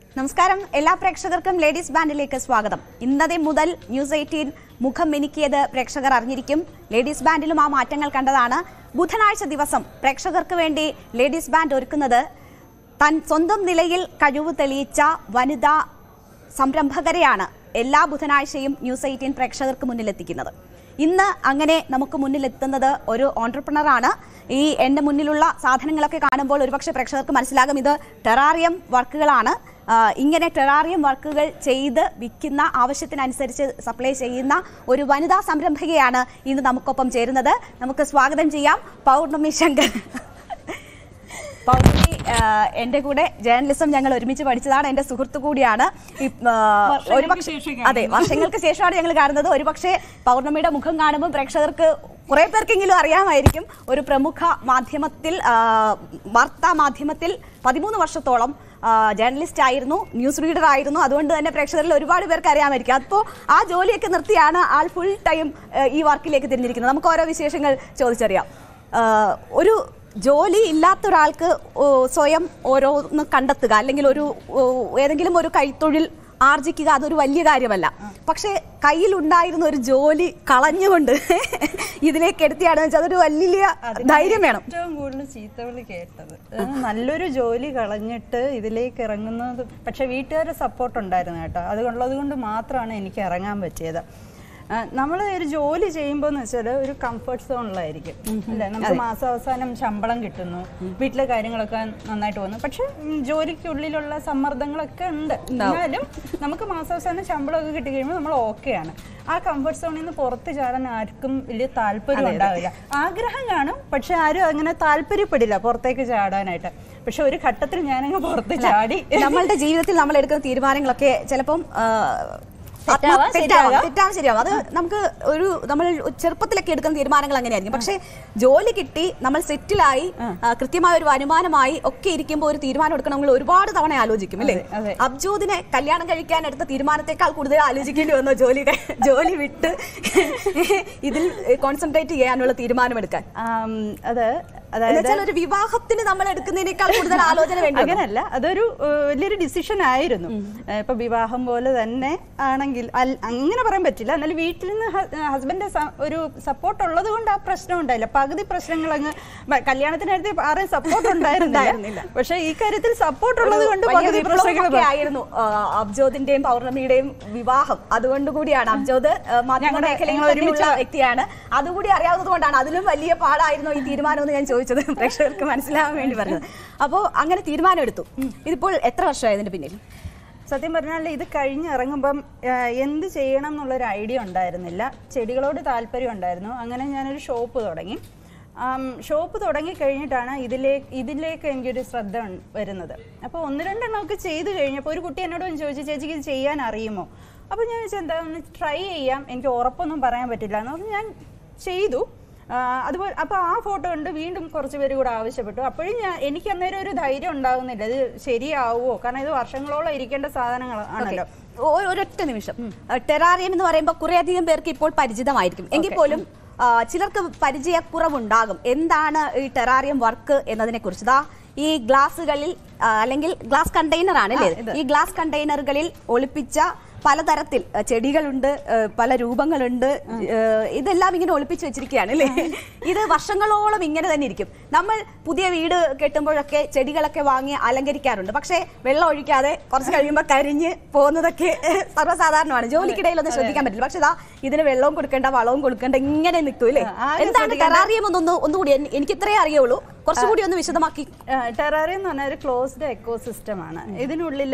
നമസ്കാരം എല്ലാ പ്രേക്ഷകർക്കും ലേഡീസ് ബാൻഡിലേക്ക് സ്വാഗതം ഇന്നതെ മുതൽ ന്യൂസ് എയ്റ്റീൻ മുഖം മിനുക്കിയത് പ്രേക്ഷകർ അറിഞ്ഞിരിക്കും ലേഡീസ് ബാൻഡിലും ആ മാറ്റങ്ങൾ കണ്ടതാണ് ബുധനാഴ്ച ദിവസം പ്രേക്ഷകർക്ക് വേണ്ടി ലേഡീസ് ബാൻഡ് ഒരുക്കുന്നത് തൻ സ്വന്തം നിലയിൽ കഴിവ് തെളിയിച്ച വനിതാ സംരംഭകരെയാണ് എല്ലാ ബുധനാഴ്ചയും ന്യൂസ് എയ്റ്റീൻ പ്രേക്ഷകർക്ക് മുന്നിലെത്തിക്കുന്നത് ഇന്ന് അങ്ങനെ നമുക്ക് മുന്നിലെത്തുന്നത് ഒരു ഓൺടർപ്രണറാണ് ഈ എൻ്റെ മുന്നിലുള്ള സാധനങ്ങളൊക്കെ കാണുമ്പോൾ ഒരുപക്ഷെ പ്രേക്ഷകർക്ക് മനസ്സിലാകും ഇത് ടെറാറിയം വർക്കുകളാണ് ആ, ഇങ്ങനെ ടെറാറിയം വർക്കുകൾ ചെയ്ത് വിൽക്കുന്ന ആവശ്യത്തിനനുസരിച്ച് സപ്ലൈ ചെയ്യുന്ന ഒരു വനിതാ സംരംഭകയാണ് ഇന്ന് നമുക്കൊപ്പം ചേരുന്നത് നമുക്ക് സ്വാഗതം ചെയ്യാം പൗർണമി ശങ്കർ പൗർണമി ആ, എന്റെ കൂടെ ജേർണലിസം ഞങ്ങൾ ഒരുമിച്ച് പഠിച്ചതാണ് എന്റെ സുഹൃത്തു കൂടിയാണ് ഈ, ആ, ഒരുപക്ഷെ അതെ വർഷങ്ങൾക്ക് ശേഷമാണ് ഞങ്ങൾ കാണുന്നത് ഒരുപക്ഷെ പൗർണമിയുടെ മുഖം കാണുമ്പോൾ പ്രേക്ഷകർക്ക് കുറെ പേർക്കെങ്കിലും അറിയാമായിരിക്കും ഒരു പ്രമുഖ മാധ്യമത്തിൽ ആ, വാർത്താ മാധ്യമത്തിൽ പതിമൂന്ന് വർഷത്തോളം ജേർണലിസ്റ്റ് ആയിരുന്നു ന്യൂസ് റീഡർ ആയിരുന്നു അതുകൊണ്ട് തന്നെ പ്രേക്ഷകരിൽ ഒരുപാട് പേർക്ക് അറിയാമായിരിക്കും അപ്പോൾ ആ ജോലിയൊക്കെ നിർത്തിയാണ് ആൾ ഫുൾ ടൈം ഈ വർക്കിലേക്ക് തിരിഞ്ഞിരിക്കുന്നത് നമുക്ക് ഓരോ വിശേഷങ്ങൾ ചോദിച്ചറിയാം ആ, ഒരു ജോലി ഇല്ലാത്ത ഒരാൾക്ക് ഓ, സ്വയം ഓരോന്ന് കണ്ടെത്തുക അല്ലെങ്കിൽ ഒരു ഓ, ഏതെങ്കിലും ഒരു കൈത്തൊഴിൽ ആർജിക്കുക അതൊരു വലിയ കാര്യമല്ല പക്ഷേ കയ്യിലുണ്ടായിരുന്ന ഒരു ജോലി കളഞ്ഞുകൊണ്ട് ഇതിലേക്ക് എടുത്തിയാണെന്ന് വെച്ചാൽ അതൊരു വലിയ ധൈര്യം വേണം ഏറ്റവും കൂടുതൽ ചീത്തവിളി കേട്ടത് അത് നല്ലൊരു ജോലി കളഞ്ഞിട്ട് ഇതിലേക്ക് ഇറങ്ങുന്നത് പക്ഷെ വീട്ടുകാരുടെ സപ്പോർട്ട് ഉണ്ടായിരുന്നു കേട്ടോ അതുകൊണ്ടത് കൊണ്ട് മാത്രമാണ് എനിക്ക് ഇറങ്ങാൻ പറ്റിയത് നമ്മൾ ഒരു ജോലി ചെയ്യുമ്പോൾ എന്ന് വെച്ചാൽ ഒരു കംഫർട്ട് സോണിലായിരിക്കും അല്ലേ നമുക്ക് മാസാവസാനം ശമ്പളം കിട്ടുന്നു വീട്ടിലെ കാര്യങ്ങളൊക്കെ നന്നായിട്ട് പോകുന്നു പക്ഷെ ഉം, ജോലിക്കുള്ളിലുള്ള സമ്മർദ്ദങ്ങളൊക്കെ ഉണ്ട് എന്നാലും നമുക്ക് മാസാവസാനം ശമ്പളമൊക്കെ കിട്ടി കഴിയുമ്പോൾ നമ്മൾ ഓക്കെയാണ് ആ കംഫർട്ട് സോണിൽ നിന്ന് പുറത്ത് ചാടാൻ ആർക്കും വലിയ താല്പര്യം ഉണ്ടാവില്ല ആഗ്രഹം കാണും പക്ഷെ ആരും അങ്ങനെ താല്പര്യപ്പെടില്ല പുറത്തേക്ക് ചാടാനായിട്ട് പക്ഷെ ഒരു ഘട്ടത്തിൽ ഞാനങ്ങ് പുറത്ത് ചാടി നമ്മളുടെ ജീവിതത്തിൽ നമ്മൾ എടുക്കുന്ന തീരുമാനങ്ങളൊക്കെ ചിലപ്പം ആ, തെറ്റാവാം, ആത്മ- തെറ്റാവാം തെറ്റാവാം ശരിയാവും അത് നമുക്ക് ഒരു നമ്മൾ ചെറുപ്പത്തിലൊക്കെ എടുക്കുന്ന തീരുമാനങ്ങൾ അങ്ങനെയായിരിക്കും പക്ഷേ ജോലി കിട്ടി നമ്മൾ സെറ്റിലായി ആ, കൃത്യമായ ഒരു വരുമാനമായി ഒക്കെ ഇരിക്കുമ്പോൾ ഒരു തീരുമാനം എടുക്കണമെങ്കിൽ ഒരുപാട് തവണ ആലോചിക്കും അല്ലേ അതെ. അബ്ജോദിനെ കല്യാണം കഴിക്കാൻ എടുത്ത തീരുമാനത്തെക്കാൾ കൂടുതൽ ആലോചിക്കേണ്ടി വന്നു ജോലി ക- ജോലി വിട്ട് ഇതിൽ കോൺസെൻട്രേറ്റ് ചെയ്യാനുള്ള തീരുമാനമെടുക്കാൻ ആം, അത് അതായത് എന്നുവെച്ചാൽ ഒരു വിവാഹത്തിന് നമ്മൾ എടുക്കുന്നതിനേക്കാൾ കൂടുതൽ ആലോചന വേണ്ടി വന്നു. അങ്ങനല്ല അതൊരു ഏഹ്, വലിയൊരു ഡിസിഷൻ ആയിരുന്നു ഏഹ്, ഇപ്പൊ വിവാഹം പോലെ തന്നെ ആണെങ്കിൽ അൽ- അങ്ങനെ പറയാൻ പറ്റില്ല എന്നാലും വീട്ടിൽ നിന്ന് ഹസ്ബൻഡ് ഒരു സപ്പോർട്ട് ഉള്ളത് കൊണ്ട് ആ പ്രശ്നം ഉണ്ടായില്ല പകുതി പ്രശ്നങ്ങൾ അങ്ങ് ബ- കല്യാണത്തിനടുത്ത് ആരെയും സപ്പോർട്ട് ഉണ്ടായിരുന്നില്ല പക്ഷെ ഈ കാര്യത്തിൽ സപ്പോർട്ട് ഉള്ളത് കൊണ്ട് വലിയ പകുതി പ്രശ്നങ്ങൾ വിപ്ലവമൊക്കെ ആയിരുന്നു ആ, അബ്ജോദിന്റെയും പൗർണമിയുടെയും വിവാഹം അതുകൊണ്ട് കൂടിയാണ് അബ്ജോദ് ആ, മാധ്യമ ഞങ്ങളുടെ- മേഖലയിൽ ഞങ്ങൾ തന്നെയുള്ള വ്യക്തിയാണ് അതുകൂടി അറിയാവുന്നത് കൊണ്ടാണ് അതിലും വലിയ പാടായിരുന്നു ഈ തീരുമാനം എന്ന് ഞാൻ ചോദിച്ചത് പ്രേക്ഷകർക്ക് മനസ്സിലാവാൻ വേണ്ടി പറഞ്ഞത് അപ്പോൾ അങ്ങനെ തീരുമാനം എടുത്തു ഇതിപ്പോൾ എത്ര വർഷമായി ഇതിന്റെ പിന്നിൽ സത്യം പറഞ്ഞാൽ ഇത് കഴിഞ്ഞ് ഇറങ്ങുമ്പം ആ, എന്ത് ചെയ്യണം എന്നുള്ളൊരു ഐഡിയ ഉണ്ടായിരുന്നില്ല ചെടികളോട് താല്പര്യം ഉണ്ടായിരുന്നു അങ്ങനെ ഞാനൊരു ഷോപ്പ് തുടങ്ങി ആം, ഷോപ്പ് തുടങ്ങി കഴിഞ്ഞിട്ടാണ് ഇതിലേക്ക് ഇതിലേക്ക് എനിക്കൊരു ശ്രദ്ധ ഉൺ- വരുന്നത് അപ്പോൾ ഒന്ന് രണ്ടെണ്ണമൊക്കെ ചെയ്ത് കഴിഞ്ഞപ്പോൾ ഒരു കുട്ടി എന്നോട് വന്ന് ചോദിച്ചു ചേച്ചിക്ക് ഇത് ചെയ്യാൻ അറിയുമോ അപ്പോൾ ഞാൻ വെച്ചാൽ എന്താ ഒന്ന് ട്രൈ ചെയ്യാം എനിക്ക് ഉറപ്പൊന്നും പറയാൻ പറ്റില്ല എന്ന് പറഞ്ഞ് ഞാൻ ചെയ്തു ആ, അതുപോലെ അപ്പോൾ ആ ഫോട്ടോ കണ്ട് വീണ്ടും കുറച്ച് പേര് കൂടെ ആവശ്യപ്പെട്ടു അപ്പോഴും ഞാൻ എനിക്ക് അന്നേരം ഒരു ധൈര്യം ഉണ്ടാകുന്നില്ല ഇത് ശരിയാവുമോ കാരണം ഇത് വർഷങ്ങളോളം ഇരിക്കേണ്ട സാധനങ്ങൾ ആണല്ലോ ഒ- ഒരൊറ്റ നിമിഷം ടെറാറിയം എന്ന് പറയുമ്പോൾ കുറേയധികം പേർക്ക് ഇപ്പോൾ പരിചിതമായിരിക്കും എങ്കിൽ പോലും ആ, ചിലർക്ക് പരിചയക്കുറവുണ്ടാകും എന്താണ് ഈ ടെറാറിയം വർക്ക് എന്നതിനെ കുറിച്ച് ദാ ഈ ഗ്ലാസുകളിൽ ആ, അല്ലെങ്കിൽ ഗ്ലാസ് കണ്ടെയ്നർ ആണ് അല്ലേ ഈ ഗ്ലാസ് കണ്ടെയ്നറുകളിൽ ഒളിപ്പിച്ച പലതരത്തിൽ ആ, ചെടികളുണ്ട് ആ, പല രൂപങ്ങളുണ്ട് ആ, ഇതെല്ലാം ഇങ്ങനെ ഒളിപ്പിച്ച് വെച്ചിരിക്കുകയാണ് അല്ലേ ഇത് വർഷങ്ങളോളം ഇങ്ങനെ തന്നെ ഇരിക്കും നമ്മൾ പുതിയ വീട് കെട്ടുമ്പോഴൊക്കെ ചെടികളൊക്കെ വാങ്ങി അലങ്കരിക്കാറുണ്ട് പക്ഷേ വെള്ളം ഒഴിക്കാതെ കുറച്ച് കഴിയുമ്പോൾ കരിഞ്ഞ് പോകുന്നതൊക്കെ സർവ്വസാധാരണമാണ് ജോലിക്കിടയിൽ ഒന്നും ശ്രദ്ധിക്കാൻ പറ്റില്ല പക്ഷെ ഇതാ ഇതിന് വെള്ളവും കൊടുക്കേണ്ട വളവും കൊടുക്കേണ്ട ഇങ്ങനെ നിൽക്കും അല്ലേ ആ, ആകെ എന്താണ് ശ്രദ്ധിക്കേണ്ട- ടെറാറിയം ഒന്നൊന്ന് ഒന്നുകൂടി എൻ- എനിക്ക് ഇത്രേ അറിയുള്ളൂ കുറച്ചുകൂടി ഒന്ന് വിശദമാക്കി ടെറാറിയം എന്ന് പറഞ്ഞാൽ ഒരു ക്ലോസ്ഡ് എക്കോസിസ്റ്റം ആണ് ഇതിനുള്ളിൽ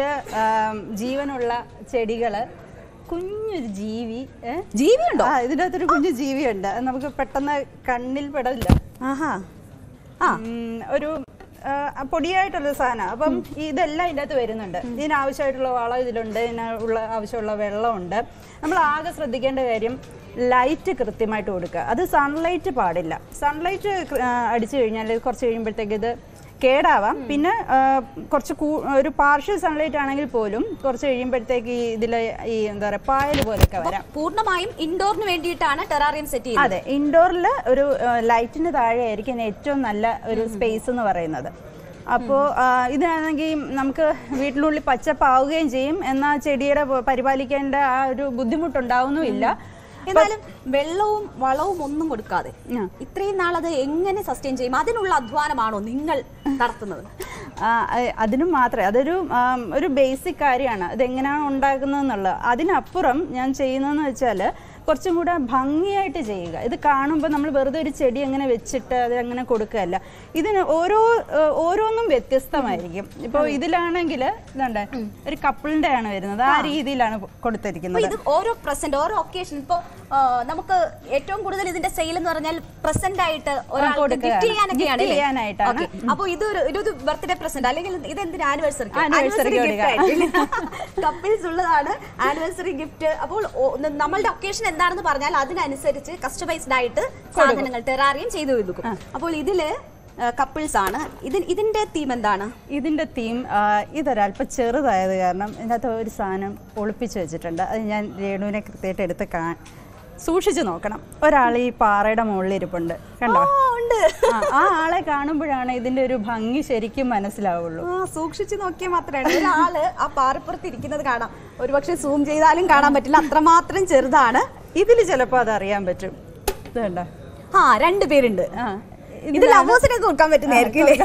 ജീവനുള്ള ചെടികള് കുഞ്ഞൊരു ജീവി ഏ? ജീവിയുണ്ടോ ആ ഇതിനകത്തൊരു കുഞ്ഞു ജീവിയുണ്ട് അത് നമുക്ക് പെട്ടെന്ന് കണ്ണിൽ പെടില്ല ആഹാ ആ ഉം, ഒരു ആ, പൊടിയായിട്ടുള്ള സാധനം അപ്പം ഇതെല്ലാം ഇതിനകത്ത് വരുന്നുണ്ട് ഇതിനാവശ്യമായിട്ടുള്ള വളം ഇതിലുണ്ട് ഇതിനുള്ള ആവശ്യമുള്ള വെള്ളമുണ്ട് നമ്മൾ ആകെ ശ്രദ്ധിക്കേണ്ട കാര്യം ലൈറ്റ് കൃത്യമായിട്ട് കൊടുക്കുക അത് സൺലൈറ്റ് പാടില്ല സൺലൈറ്റ് അടിച്ചു കഴിഞ്ഞാൽ കുറച്ച് കഴിയുമ്പോഴത്തേക്ക് ഇത് കേടാവാം പിന്നെ ആ, കുറച്ച് കൂ- ഒരു പാർഷ്യൽ സൺലൈറ്റ് ആണെങ്കിൽ പോലും കുറച്ച് കഴിയുമ്പോഴത്തേക്ക് ഈ ഇതിലെ ഈ എന്താ പറയുക പായൽ പോലെയൊക്കെ വരാം പൂർണ്ണമായും ഇൻഡോറിന് വേണ്ടിയിട്ടാണ് ടെറാറിയം സെറ്റ് ചെയ്യുന്നത് അതെ ഇൻഡോറിൽ ഒരു ലൈറ്റിന് താഴെ ആയിരിക്കും ഏറ്റവും നല്ല ഒരു സ്പേസ് എന്ന് പറയുന്നത് അപ്പോൾ ഇതാണെങ്കിൽ നമുക്ക് വീട്ടിനുള്ളിൽ പച്ചപ്പാവുകയും ചെയ്യും എന്നാൽ ചെടിയുടെ പ- പരിപാലിക്കേണ്ട ആ ഒരു ബുദ്ധിമുട്ടുണ്ടാവുന്നുമില്ല എന്നാലും വെള്ളവും വളവും ഒന്നും കൊടുക്കാതെ ആ. ഇത്രയും നാൾ അത് എങ്ങനെ സസ്റ്റെയിൻ ചെയ്യും അതിനുള്ള അധ്വാനമാണോ നിങ്ങൾ നടത്തുന്നത് ആ, അ- അതിനും മാത്രമേ അതൊരു ആം, ഒരു ബേസിക് കാര്യമാണ് അതെങ്ങനെയാണ് ഉണ്ടാക്കുന്നത് എന്നുള്ളത് അതിനപ്പുറം ഞാൻ ചെയ്യുന്നതെന്ന് വെച്ചാൽ കുറച്ചും കൂടെ ഭംഗിയായിട്ട് ചെയ്യുക ഇത് കാണുമ്പോൾ നമ്മൾ വെറുതെ ഒരു ചെടി അങ്ങനെ വെച്ചിട്ട് അത് അങ്ങനെ കൊടുക്കുകയല്ല ഇതിന് ഓരോ ഏഹ്, ഓരോന്നും വ്യത്യസ്തമായിരിക്കും ഇപ്പോൾ ഇതിലാണെങ്കിൽ ഇതുണ്ട് ഒരു കപ്പിളിൻ്റെ ആണ് വരുന്നത് ആ രീതിയിലാണ് അപ്പൊ കൊടുത്തിരിക്കുന്നത് ഇത് ഓരോ പ്രസന്റ് ഓരോ ഒക്കേഷൻ ഇപ്പൊ ആ, നമുക്ക് ഏറ്റവും കൂടുതൽ ഇതിന്റെ സെയിൽ എന്ന് പറഞ്ഞാൽ പ്രസന്റ് ആയിട്ട് ഒരാൾക്ക് കൊടുക്കുകയാണ്. ഗിഫ്റ്റ് ചെയ്യാനൊക്കെയാണ് Gift ചെയ്യാനായിട്ടാണ്. അപ്പൊ ഇതൊരു ഇതൊരു ബർത്ത്ഡേ പ്രസന്റ് അല്ലെങ്കിൽ ഇത് എന്തിന് ആനിവേഴ്സറി Anniversary കപ്പിൾസ് ഉള്ളതാണ് ആനിവേഴ്സറി ഗിഫ്റ്റ് അപ്പോൾ ഓ- ന- നമ്മളുടെ ഒക്കേഷൻ എന്താണെന്ന് പറഞ്ഞാൽ അതിനനുസരിച്ച് കസ്റ്റമൈസ്ഡ് ആയിട്ട് സാധനങ്ങൾ ടെറാറിയം ചെയ്തു കൊടുക്കും അപ്പോൾ ഇതില് കപ്പിൾസ് ആണ് ഇതിന് ഇതിന്റെ തീം എന്താണ് ഇതിന്റെ തീം ഇതൊരല്പം ചെറുതായത് കാരണം ഇതിനകത്ത് ഒരു സാധനം ഒളിപ്പിച്ച് വെച്ചിട്ടുണ്ട് അത് ഞാൻ രേണുവിനെ കൃത്യമായിട്ട് എടുത്ത് കാ സൂക്ഷിച്ചു നോക്കണം ഒരാൾ ഈ പാറയുടെ മുകളിൽ ഇരിപ്പുണ്ട് കണ്ടോ ആ, ഉണ്ട് ആ, ആ ആളെ കാണുമ്പോഴാണ് ഇതിന്റെ ഒരു ഭംഗി ശരിക്കും മനസ്സിലാവുള്ളൂ ആ, സൂക്ഷിച്ച് നോക്കിയാൽ മാത്രമേ ഒരാള് ആ പാറപ്പുറത്ത് ഇരിക്കുന്നത് കാണാം ഒരുപക്ഷെ സൂം ചെയ്താലും കാണാൻ പറ്റില്ല അത്രമാത്രം ചെറുതാണ് ഇതിൽ ചിലപ്പോൾ അത് അറിയാൻ പറ്റും ഇത് കണ്ടോ ആ രണ്ട് പേരുണ്ട് ആ ഇത് ലവേഴ്സിനൊക്കെ കൊടുക്കാൻ പറ്റുന്നതായിരിക്കും അല്ലേ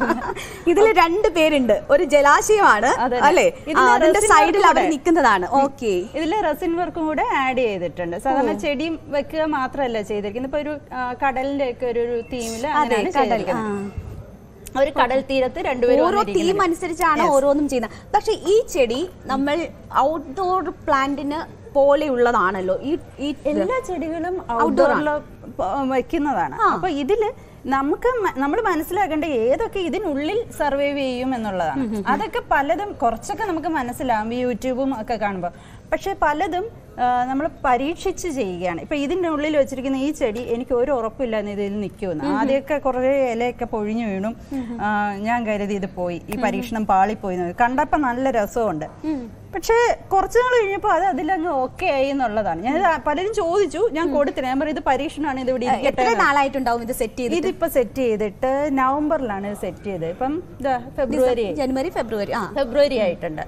ഇതിൽ രണ്ട് പേരുണ്ട് ഒരു ജലാശയമാണ് അതെ. അല്ലേ ഇതില് ആ, അതിന്റെ resin സൈഡിൽ work അവർ കൂടെ. നിൽക്കുന്നതാണ് ഓക്കെ ഇതിൽ റെസിൻ വർക്കും കൂടെ ആഡ് ചെയ്തിട്ടുണ്ട് സാധാരണ ചെടിയും വെക്കുക മാത്രമല്ല ചെയ്തിരിക്കുന്നത് ഇപ്പൊ ഒരു ആ, കടലിന്റെ ഒക്കെ ഒരു ഒരു തീമിൽ അതെ അങ്ങനെയാണ് കടൽ ചെയ്തിരിക്കുന്നത്. ഒരു കടൽ തീരത്ത് രണ്ടുപേരും ഓരോ വന്നിരിക്കുന്നത്. തീം അനുസരിച്ചാണ് ഓരോന്നും ചെയ്യുന്നത് പക്ഷെ ഈ ചെടി നമ്മൾ ഔട്ട്ഡോർ പ്ലാന്റിന് പോലെയുള്ളതാണല്ലോ ഈ ഈ ഇത്. എല്ലാ ചെടികളും ഔട്ട്ഡോറിൽ വെക്കുന്നതാണ് അപ്പൊ ഇതില് നമുക്ക് നമ്മൾ മനസ്സിലാക്കേണ്ട ഏതൊക്കെ ഇതിനുള്ളിൽ സർവൈവ് ചെയ്യും എന്നുള്ളതാണ് അതൊക്കെ പലതും കുറച്ചൊക്കെ നമുക്ക് മനസ്സിലാവും ഈ യൂട്യൂബും ഒക്കെ കാണുമ്പോൾ പക്ഷെ പലതും നമ്മൾ പരീക്ഷിച്ച് ചെയ്യുകയാണ് ഇപ്പൊ ഇതിന്റെ ഉള്ളിൽ വെച്ചിരിക്കുന്ന ഈ ചെടി എനിക്ക് ഒരു ഉറപ്പില്ലാന്ന് ഇതിൽ നിൽക്കുമെന്ന് ആദ്യമൊക്കെ കുറേ ഇലയൊക്കെ പൊഴിഞ്ഞു വീണു ആ, ഞാൻ കരുതി ഇത് പോയി ഈ പരീക്ഷണം പാളിപ്പോയി എന്ന്. കണ്ടപ്പോ നല്ല രസമുണ്ട് പക്ഷേ കുറച്ചു നാൾ കഴിഞ്ഞപ്പോൾ അത് അതിലങ്ങ് ഓക്കെ ആയി എന്നുള്ളതാണ് ഞാൻ പലരും ചോദിച്ചു ഞാൻ കൊടുത്തില്ല ഞാൻ പറയും ഇത് പരീക്ഷണമാണ് ഇത് ഇവിടെ ഇരിക്കട്ടെ എത്ര നാളായിട്ടുണ്ടാവും ഇത് സെറ്റ് ചെയ്ത് ഇതിപ്പോ സെറ്റ് ചെയ്തിട്ട് നവംബറിലാണ് ഇത് സെറ്റ് ചെയ്തത് ഇപ്പം ദാ ഫെബ്രുവരി ജനുവരി ഫെബ്രുവരി ആ ഫെബ്രുവരി ആയിട്ടുണ്ട്